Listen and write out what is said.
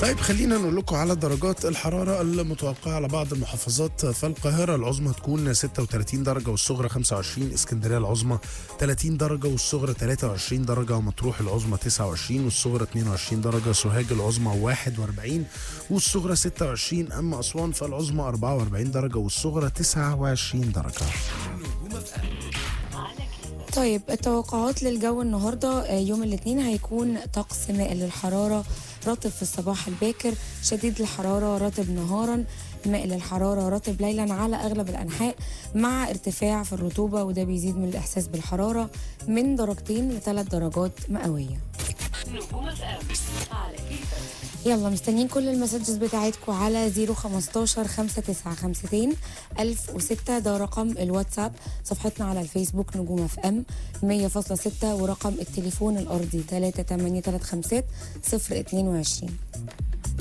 طيب خلينا نقول لكم على درجات الحرارة المتوقعة على بعض المحافظات فالقاهرة العظمى تكون 36 درجة والصغرى 25 اسكندرية العظمى 30 درجة والصغرى 23 درجة ومطروح العظمى 29 والصغرى 22 درجة سوهاج العظمى 41 والصغرى 26 أما أسوان فالعظمى 44 درجة والصغرى 29 درجة طيب التوقعات للجو النهارده آه، يوم الاثنين هيكون طقس مائل للحراره رطب في الصباح الباكر شديد الحراره رطب نهارا مائل للحراره رطب ليلا على اغلب الانحاء مع ارتفاع في الرطوبه وده بيزيد من الاحساس بالحراره من درجتين لثلاث درجات مئويه نجوم اف ام على كيفك يلا مستنيين كل المسجز بتاعتكم على 015 5952 1006 ده رقم الواتساب صفحتنا على الفيسبوك نجوم اف ام 100.6 ورقم التليفون الارضي 3835 022